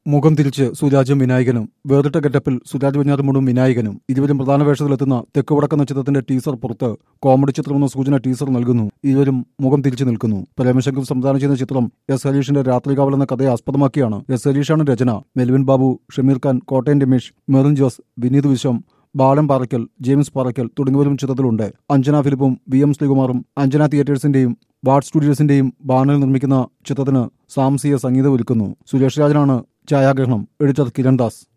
മുഖം തിരിച്ച് സുരാജും വിനായകനും വേറിട്ട ഗെറ്റപ്പിൽ സുരാജ് വെഞ്ഞാറുമുടും വിനായകനും ഇരുവരും പ്രധാന വേഷത്തിലെത്തുന്ന തെക്ക് വടക്കുന്ന ചിത്രത്തിന്റെ ടീസർ പുറത്ത് കോമഡി ചിത്രമെന്ന സൂചന ടീസർ നൽകുന്നു ഇരുവരും മുഖം തിരിച്ചു നിൽക്കുന്നു പ്രേമശങ്കർ സംവിധാനം ചെയ്യുന്ന ചിത്രം എസ് ഹരീഷിന്റെ രാത്രികാവൽ എന്ന കഥയെ ആസ്പദമാക്കിയാണ് എസ് ഹരീഷാണ് രചന മെൽവിൻ ബാബു ഷമീർ ഖാൻ കോട്ടയം രമേശ് മെറിൻ ജോസ് വിനീത് വിശ്വം ബാലൻ പാറയ്ക്കൽ ജെയിംസ് പാറയ്ക്കൽ തുടങ്ങിയവരും ചിത്രത്തിലുണ്ട് അഞ്ജന ഫിലിപ്പും വി എം ശ്രീകുമാറും അഞ്ജന തിയേറ്റേഴ്സിന്റെയും വാർഡ് സ്റ്റുഡിയോസിന്റെയും ബാനറിൽ നിർമ്മിക്കുന്ന ചിത്രത്തിന് സാംസിയ സംഗീതം ഒരുക്കുന്നു സുരേഷ് രാജനാണ് ഛായാഗ്രഹണം എഡിറ്റർ കിരൺ ദാസ്